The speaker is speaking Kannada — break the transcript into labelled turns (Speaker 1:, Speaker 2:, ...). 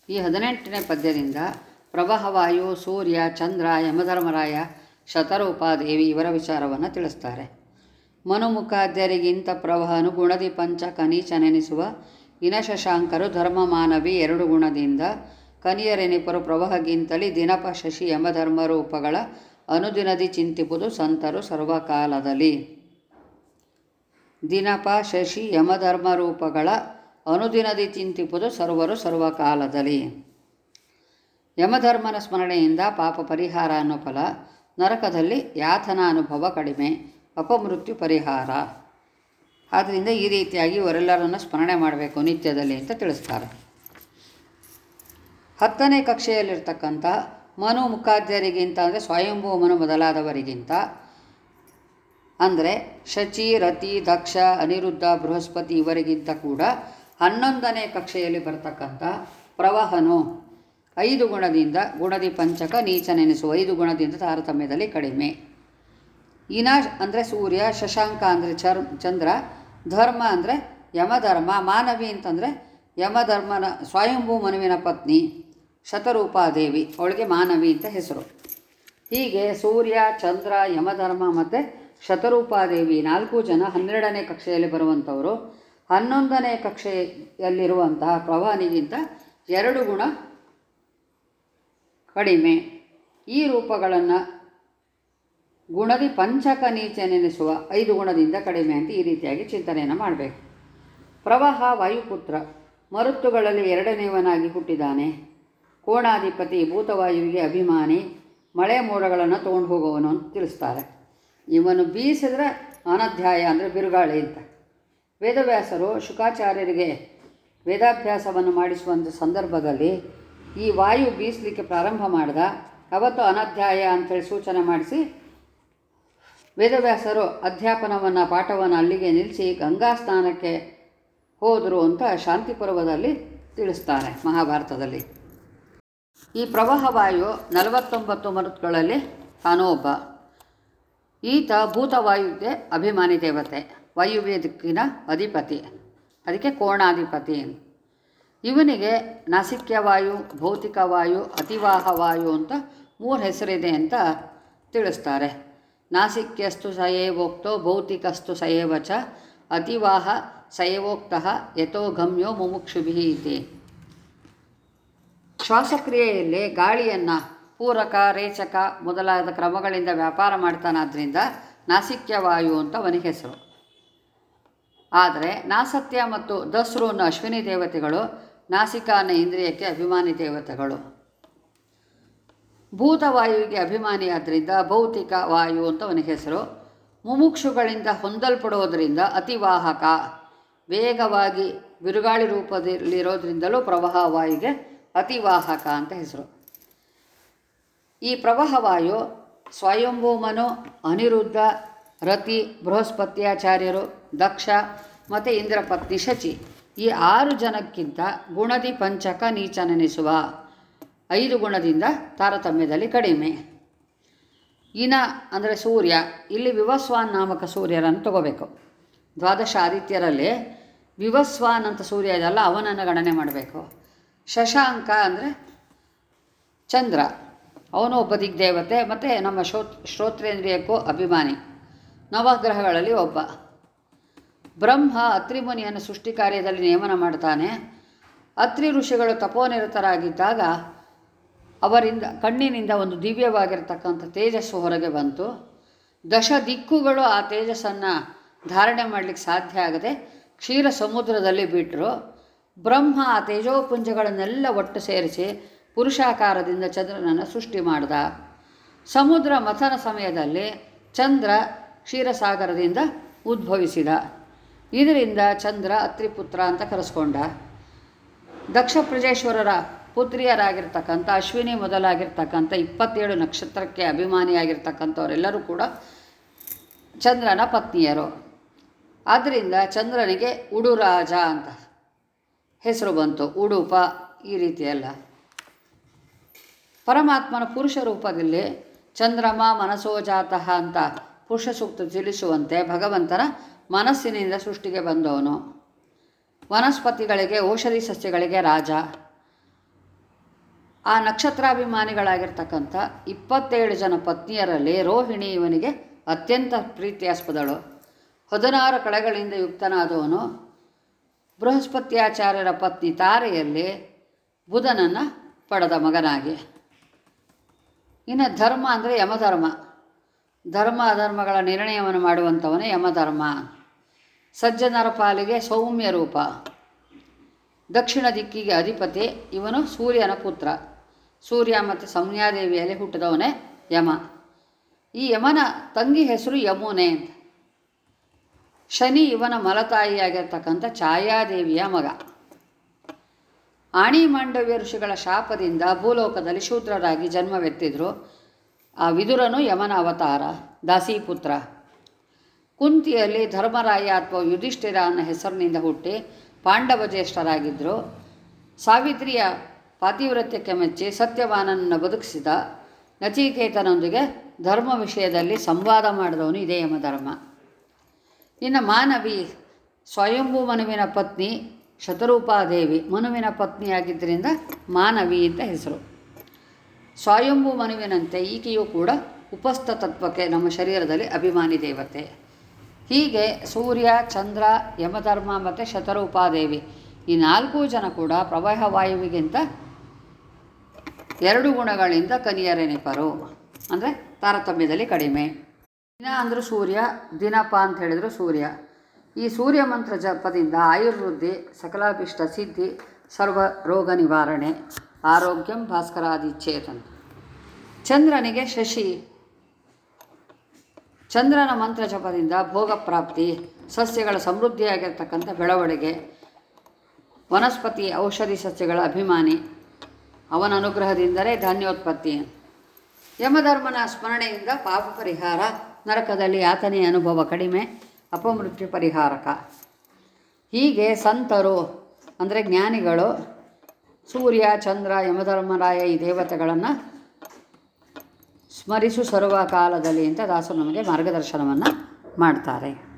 Speaker 1: ಈ ಹದಿನೆಂಟನೇ ಪದ್ಯದಿಂದ ಪ್ರವಾಹವಾಯು ಸೂರ್ಯ ಚಂದ್ರ ಯಮಧರ್ಮರಾಯ ಶತರೂಪಾದೇವಿ ಇವರ ವಿಚಾರವನ್ನು ತಿಳಿಸ್ತಾರೆ ಮನುಮುಖಾದ್ಯರಿಗಿಂತ ಪ್ರವಹನು ಗುಣದಿ ಪಂಚ ಕನೀಚ ನೆನೆಸುವ ಇನ ಶಶಾಂಕರು ಧರ್ಮ ಮಾನವಿ ಎರಡು ಗುಣದಿಂದ ಕನಿಯರೆನಿಪರು ಪ್ರವಹಗಿಂತಲಿ ದಿನಪ ಶಶಿ ಯಮಧರ್ಮ ರೂಪಗಳ ಅನುದಿನದಿ ಚಿಂತಿಪುದು ಸಂತರು ಸರ್ವಕಾಲದಲ್ಲಿ ದಿನಪ ಶಶಿ ಯಮಧರ್ಮ ರೂಪಗಳ ಅನುದಿನದಿ ಚಿಂತಿಪುದು ಸರ್ವರು ಸರ್ವಕಾಲದಲ್ಲಿ ಯಮಧರ್ಮನ ಸ್ಮರಣೆಯಿಂದ ಪಾಪ ಪರಿಹಾರ ಅನ್ನೋ ಫಲ ನರಕದಲ್ಲಿ ಯಾತನ ಅನುಭವ ಕಡಿಮೆ ಅಪಮೃತ್ಯು ಪರಿಹಾರ ಆದ್ದರಿಂದ ಈ ರೀತಿಯಾಗಿ ಇವರೆಲ್ಲರನ್ನು ಸ್ಮರಣೆ ಮಾಡಬೇಕು ನಿತ್ಯದಲ್ಲಿ ಅಂತ ತಿಳಿಸ್ತಾರೆ ಹತ್ತನೇ ಕಕ್ಷೆಯಲ್ಲಿರ್ತಕ್ಕಂಥ ಮನು ಮುಖಾದ್ಯರಿಗಿಂತ ಅಂದರೆ ಸ್ವಯಂಭೂ ಮನು ಮೊದಲಾದವರಿಗಿಂತ ಅಂದರೆ ಶಚಿ ರತಿ ದಕ್ಷ ಅನಿರುದ್ಧ ಬೃಹಸ್ಪತಿ ಇವರಿಗಿಂತ ಕೂಡ ಹನ್ನೊಂದನೇ ಕಕ್ಷೆಯಲ್ಲಿ ಬರ್ತಕ್ಕಂಥ ಪ್ರವಾಹನು ಐದು ಗುಣದಿಂದ ಗುಣದಿ ಪಂಚಕ ನೀಚ ನೆನೆಸುವ ಐದು ಗುಣದಿಂದ ತಾರತಮ್ಯದಲ್ಲಿ ಕಡಿಮೆ ಇನ ಅಂದರೆ ಸೂರ್ಯ ಶಶಾಂಕ ಅಂದರೆ ಚರ್ ಚಂದ್ರ ಧರ್ಮ ಅಂದರೆ ಯಮಧರ್ಮ ಮಾನವಿ ಅಂತಂದರೆ ಯಮಧರ್ಮನ ಸ್ವಯಂಭೂ ಮನುವಿನ ಪತ್ನಿ ಶತರೂಪಾದೇವಿ ಅವಳಿಗೆ ಮಾನವಿ ಅಂತ ಹೆಸರು ಹೀಗೆ ಸೂರ್ಯ ಚಂದ್ರ ಯಮಧರ್ಮ ಮತ್ತು ಶತರೂಪಾದೇವಿ ನಾಲ್ಕು ಜನ ಹನ್ನೆರಡನೇ ಕಕ್ಷೆಯಲ್ಲಿ ಬರುವಂಥವರು ಹನ್ನೊಂದನೇ ಕಕ್ಷೆಯಲ್ಲಿರುವಂತಹ ಪ್ರವಾನಿಗಿಂತ ಎರಡು ಗುಣ ಕಡಿಮೆ ಈ ರೂಪಗಳನ್ನು ಗುಣದಿ ಪಂಚಕ ನೀಚ ನೆನೆಸುವ ಐದು ಗುಣದಿಂದ ಕಡಿಮೆ ಅಂತ ಈ ರೀತಿಯಾಗಿ ಚಿಂತನೆಯನ್ನು ಮಾಡಬೇಕು ಪ್ರವಾಹ ವಾಯುಪುತ್ರ ಮರುತ್ತುಗಳಲ್ಲಿ ಎರಡನೆಯವನಾಗಿ ಹುಟ್ಟಿದ್ದಾನೆ ಕೋಣಾಧಿಪತಿ ಭೂತವಾಯುವಿಗೆ ಅಭಿಮಾನಿ ಮಳೆ ಮೋಡಗಳನ್ನು ತೊಗೊಂಡು ಹೋಗುವವನು ಅಂತ ತಿಳಿಸ್ತಾರೆ ಇವನು ಬೀಸಿದ್ರೆ ಅನಧ್ಯಾಯ ಅಂದರೆ ಬಿರುಗಾಳಿ ಅಂತ ವೇದವ್ಯಾಸರು ಶುಕಾಚಾರ್ಯರಿಗೆ ವೇದಾಭ್ಯಾಸವನ್ನು ಮಾಡಿಸುವಂಥ ಸಂದರ್ಭದಲ್ಲಿ ಈ ವಾಯು ಬೀಸಲಿಕ್ಕೆ ಪ್ರಾರಂಭ ಮಾಡಿದ ಅವತ್ತು ಅನಧ್ಯಾಯ ಅಂಥೇಳಿ ಸೂಚನೆ ಮಾಡಿಸಿ ವೇದವ್ಯಾಸರು ಅಧ್ಯಾಪನವನ್ನು ಪಾಠವನ್ನು ಅಲ್ಲಿಗೆ ನಿಲ್ಲಿಸಿ ಗಂಗಾ ಸ್ನಾನಕ್ಕೆ ಹೋದರು ಅಂತ ಶಾಂತಿ ಪರ್ವದಲ್ಲಿ ತಿಳಿಸ್ತಾರೆ ಮಹಾಭಾರತದಲ್ಲಿ ಈ ಪ್ರವಾಹವಾಯು ನಲವತ್ತೊಂಬತ್ತು ಮರುತ್ಗಳಲ್ಲಿ ತಾನೂ ಒಬ್ಬ ಈತ ಭೂತವಾಯುವಿಗೆ ಅಭಿಮಾನಿ ದೇವತೆ ವಾಯುವ್ಯ ದಿಕ್ಕಿನ ಅಧಿಪತಿ ಅದಕ್ಕೆ ಕೋಣಾಧಿಪತಿ ಇವನಿಗೆ ನಾಸಿಕ್ಯವಾಯು ಭೌತಿಕವಾಯು ಅತಿವಾಹವಾಯು ಅಂತ ಮೂರು ಹೆಸರಿದೆ ಅಂತ ತಿಳಿಸ್ತಾರೆ ನಾಸಿಕ್ಯಸ್ತು ಸಯೇವೋಕ್ತೋ ಭೌತಿಕಸ್ತು ಸಯೇವ ಚ ಅತಿವಾಹ ಸಯೇವೋಕ್ತಃ ಯಥೋ ಗಮ್ಯೋ ಮುಮುಕ್ಷುಭಿ ಇತಿ ಶ್ವಾಸಕ್ರಿಯೆಯಲ್ಲಿ ಗಾಳಿಯನ್ನು ಪೂರಕ ರೇಚಕ ಮೊದಲಾದ ಕ್ರಮಗಳಿಂದ ವ್ಯಾಪಾರ ಮಾಡ್ತಾನಾದ್ರಿಂದ ನಾಸಿಕ್ಯವಾಯು ಅಂತ ಅವನಿಗೆ ಹೆಸರು ಆದರೆ ನಾಸತ್ಯ ಮತ್ತು ದಸ್ರು ಅನ್ನೋ ಅಶ್ವಿನಿ ದೇವತೆಗಳು ನಾಸಿಕ ಅನ್ನೋ ಇಂದ್ರಿಯಕ್ಕೆ ಅಭಿಮಾನಿ ದೇವತೆಗಳು ಭೂತವಾಯುವಿಗೆ ಅಭಿಮಾನಿಯಾದ್ದರಿಂದ ಭೌತಿಕ ವಾಯು ಅಂತ ಅವನಿಗೆ ಹೆಸರು ಮುಮುಕ್ಷುಗಳಿಂದ ಹೊಂದಲ್ಪಡೋದರಿಂದ ಅತಿವಾಹಕ ವೇಗವಾಗಿ ಬಿರುಗಾಳಿ ರೂಪದಲ್ಲಿರೋದ್ರಿಂದಲೂ ಪ್ರವಾಹ ವಾಯುಗೆ ಅತಿವಾಹಕ ಅಂತ ಹೆಸರು ಈ ಪ್ರವಾಹವಾಯು ಸ್ವಯಂಭೂಮನು ಅನಿರುದ್ಧ ರತಿ ಬೃಹಸ್ಪತ್ಯಾಚಾರ್ಯರು ದಕ್ಷ ಮತ್ತು ಇಂದ್ರಪತ್ನಿ ಶಚಿ ಈ ಆರು ಜನಕ್ಕಿಂತ ಗುಣದಿ ಪಂಚಕ ನೀಚ ನೆನೆಸುವ ಐದು ಗುಣದಿಂದ ತಾರತಮ್ಯದಲ್ಲಿ ಕಡಿಮೆ ಇನ ಅಂದರೆ ಸೂರ್ಯ ಇಲ್ಲಿ ವಿವಸ್ವಾನ್ ನಾಮಕ ಸೂರ್ಯರನ್ನು ತಗೋಬೇಕು ದ್ವಾದಶ ಆದಿತ್ಯರಲ್ಲಿ ವಿವಸ್ವಾನ್ ಅಂತ ಸೂರ್ಯ ಇದಲ್ಲ ಅವನನ್ನು ಗಣನೆ ಮಾಡಬೇಕು ಶಶಾಂಕ ಅಂದರೆ ಚಂದ್ರ ಅವನು ಒಬ್ಬ ದಿಗ್ದೇವತೆ ಮತ್ತು ನಮ್ಮ ಶ್ರೋ ಶ್ರೋತ್ರೇಂದ್ರಿಯಕ್ಕೂ ಅಭಿಮಾನಿ ನವಗ್ರಹಗಳಲ್ಲಿ ಒಬ್ಬ ಬ್ರಹ್ಮ ಅತ್ರಿಮುನಿಯನ್ನು ಸೃಷ್ಟಿ ಕಾರ್ಯದಲ್ಲಿ ನೇಮನ ಮಾಡ್ತಾನೆ ಅತ್ರಿ ಋಷಿಗಳು ತಪೋನಿರತರಾಗಿದ್ದಾಗ ಅವರಿಂದ ಕಣ್ಣಿನಿಂದ ಒಂದು ದಿವ್ಯವಾಗಿರ್ತಕ್ಕಂಥ ತೇಜಸ್ಸು ಹೊರಗೆ ಬಂತು ದಶ ದಿಕ್ಕುಗಳು ಆ ತೇಜಸ್ಸನ್ನು ಧಾರಣೆ ಮಾಡಲಿಕ್ಕೆ ಸಾಧ್ಯ ಆಗದೆ ಕ್ಷೀರ ಸಮುದ್ರದಲ್ಲಿ ಬಿಟ್ಟರು ಬ್ರಹ್ಮ ಆ ತೇಜೋಪುಂಜಗಳನ್ನೆಲ್ಲ ಒಟ್ಟು ಸೇರಿಸಿ ಪುರುಷಾಕಾರದಿಂದ ಚಂದ್ರನನ್ನು ಸೃಷ್ಟಿ ಮಾಡ್ದ ಸಮುದ್ರ ಮಥನ ಸಮಯದಲ್ಲಿ ಚಂದ್ರ ಕ್ಷೀರಸಾಗರದಿಂದ ಉದ್ಭವಿಸಿದ ಇದರಿಂದ ಚಂದ್ರ ಅತ್ರಿಪುತ್ರ ಅಂತ ಕರೆಸ್ಕೊಂಡ ದಕ್ಷ ಪ್ರಜೇಶ್ವರರ ಪುತ್ರಿಯರಾಗಿರ್ತಕ್ಕಂಥ ಅಶ್ವಿನಿ ಮೊದಲಾಗಿರ್ತಕ್ಕಂಥ ಇಪ್ಪತ್ತೇಳು ನಕ್ಷತ್ರಕ್ಕೆ ಅಭಿಮಾನಿಯಾಗಿರ್ತಕ್ಕಂಥವರೆಲ್ಲರೂ ಕೂಡ ಚಂದ್ರನ ಪತ್ನಿಯರು ಆದ್ದರಿಂದ ಚಂದ್ರನಿಗೆ ಉಡುರಾಜ ಅಂತ ಹೆಸರು ಬಂತು ಉಡುಪ ಈ ರೀತಿಯೆಲ್ಲ ಪರಮಾತ್ಮನ ಪುರುಷ ರೂಪದಲ್ಲಿ ಚಂದ್ರಮ ಮನಸೋಜಾತಃ ಅಂತ ಪುರುಷ ಸೂಕ್ತ ತಿಳಿಸುವಂತೆ ಭಗವಂತನ ಮನಸ್ಸಿನಿಂದ ಸೃಷ್ಟಿಗೆ ಬಂದವನು ವನಸ್ಪತಿಗಳಿಗೆ ಔಷಧಿ ಸಸ್ಯಗಳಿಗೆ ರಾಜ ಆ ನಕ್ಷತ್ರಾಭಿಮಾನಿಗಳಾಗಿರ್ತಕ್ಕಂಥ ಇಪ್ಪತ್ತೇಳು ಜನ ಪತ್ನಿಯರಲ್ಲಿ ರೋಹಿಣಿ ಇವನಿಗೆ ಅತ್ಯಂತ ಪ್ರೀತಿಯಾಸ್ಪದಳು ಹದಿನಾರು ಕಳೆಗಳಿಂದ ಯುಕ್ತನಾದವನು ಬೃಹಸ್ಪತ್ಯಾಚಾರ್ಯರ ಪತ್ನಿ ತಾರೆಯಲ್ಲಿ ಬುಧನನ್ನು ಪಡೆದ ಮಗನಾಗಿ ಇನ್ನು ಧರ್ಮ ಅಂದರೆ ಯಮಧರ್ಮ ಧರ್ಮ ಅಧರ್ಮಗಳ ನಿರ್ಣಯವನ್ನು ಮಾಡುವಂಥವನೇ ಯಮಧರ್ಮ ಸಜ್ಜನರ ಪಾಲಿಗೆ ಸೌಮ್ಯ ರೂಪ ದಕ್ಷಿಣ ದಿಕ್ಕಿಗೆ ಅಧಿಪತಿ ಇವನು ಸೂರ್ಯನ ಪುತ್ರ ಸೂರ್ಯ ಮತ್ತು ಸಂಜ್ಞಾದೇವಿಯಲ್ಲಿ ಹುಟ್ಟಿದವನೇ ಯಮ ಈ ಯಮನ ತಂಗಿ ಹೆಸರು ಯಮುನೆ ಅಂತ ಶನಿ ಇವನ ಮಲತಾಯಿಯಾಗಿರ್ತಕ್ಕಂಥ ಛಾಯಾದೇವಿಯ ಮಗ ಆಣಿ ಮಾಂಡವ್ಯ ಋಷಿಗಳ ಶಾಪದಿಂದ ಭೂಲೋಕದಲ್ಲಿ ಶೂದ್ರರಾಗಿ ಜನ್ಮವೆತ್ತಿದ್ರು ಆ ವಿದುರನು ಯಮನ ಅವತಾರ ದಾಸೀಪುತ್ರ ಕುಂತಿಯಲ್ಲಿ ಧರ್ಮರಾಯ ಅಥವಾ ಯುಧಿಷ್ಠಿರ ಅನ್ನೋ ಹೆಸರಿನಿಂದ ಹುಟ್ಟಿ ಪಾಂಡವ ಜ್ಯೇಷ್ಠರಾಗಿದ್ದರು ಸಾವಿತ್ರಿಯ ಪಾತಿವ್ರತ್ಯಕ್ಕೆ ಮೆಚ್ಚಿ ಸತ್ಯವಾನನನ್ನು ಬದುಕಿಸಿದ ನಚಿಕೇತನೊಂದಿಗೆ ಧರ್ಮ ವಿಷಯದಲ್ಲಿ ಸಂವಾದ ಮಾಡಿದವನು ಇದೇ ಯಮಧರ್ಮ ಇನ್ನು ಮಾನವಿ ಸ್ವಯಂಭೂ ಮನುವಿನ ಪತ್ನಿ ಶತರೂಪಾದೇವಿ ಮನುವಿನ ಪತ್ನಿಯಾಗಿದ್ದರಿಂದ ಮಾನವಿ ಅಂತ ಹೆಸರು ಸ್ವಯಂಭೂ ಮನುವಿನಂತೆ ಈಕೆಯೂ ಕೂಡ ಉಪಸ್ಥ ತತ್ವಕ್ಕೆ ನಮ್ಮ ಶರೀರದಲ್ಲಿ ಅಭಿಮಾನಿ ದೇವತೆ ಹೀಗೆ ಸೂರ್ಯ ಚಂದ್ರ ಯಮಧರ್ಮ ಮತ್ತು ಶತರೂಪಾದೇವಿ ಈ ನಾಲ್ಕು ಜನ ಕೂಡ ಪ್ರವಾಹ ವಾಯುವಿಗಿಂತ ಎರಡು ಗುಣಗಳಿಂದ ಕನಿಯರೆನಿಪರು ಅಂದರೆ ತಾರತಮ್ಯದಲ್ಲಿ ಕಡಿಮೆ ದಿನ ಅಂದರೂ ಸೂರ್ಯ ದಿನಪ ಅಂತ ಹೇಳಿದ್ರು ಸೂರ್ಯ ಈ ಸೂರ್ಯ ಮಂತ್ರ ಜಪದಿಂದ ಆಯುರ್ವೃದ್ಧಿ ಸಕಲಾಭಿಷ್ಟ ಸಿದ್ಧಿ ಸರ್ವ ರೋಗ ನಿವಾರಣೆ ಆರೋಗ್ಯಂ ಭಾಸ್ಕರಾದಿಚ್ಛೇತನ್ ಚಂದ್ರನಿಗೆ ಶಶಿ ಚಂದ್ರನ ಮಂತ್ರ ಜಪದಿಂದ ಭೋಗ ಪ್ರಾಪ್ತಿ ಸಸ್ಯಗಳ ಸಮೃದ್ಧಿಯಾಗಿರ್ತಕ್ಕಂಥ ಬೆಳವಣಿಗೆ ವನಸ್ಪತಿ ಔಷಧಿ ಸಸ್ಯಗಳ ಅಭಿಮಾನಿ ಅವನ ಅನುಗ್ರಹದಿಂದಲೇ ಧಾನ್ಯೋತ್ಪತ್ತಿ ಯಮಧರ್ಮನ ಸ್ಮರಣೆಯಿಂದ ಪಾಪ ಪರಿಹಾರ ನರಕದಲ್ಲಿ ಯಾತನೆಯ ಅನುಭವ ಕಡಿಮೆ ಅಪಮೃತ್ಯು ಪರಿಹಾರಕ ಹೀಗೆ ಸಂತರು ಅಂದರೆ ಜ್ಞಾನಿಗಳು ಸೂರ್ಯ ಚಂದ್ರ ಯಮಧರ್ಮರಾಯ ಈ ದೇವತೆಗಳನ್ನು ಸ್ಮರಿಸು ಸರ್ವ ಕಾಲದಲ್ಲಿ ಅಂತ ದಾಸರು ನಮಗೆ ಮಾರ್ಗದರ್ಶನವನ್ನು ಮಾಡ್ತಾರೆ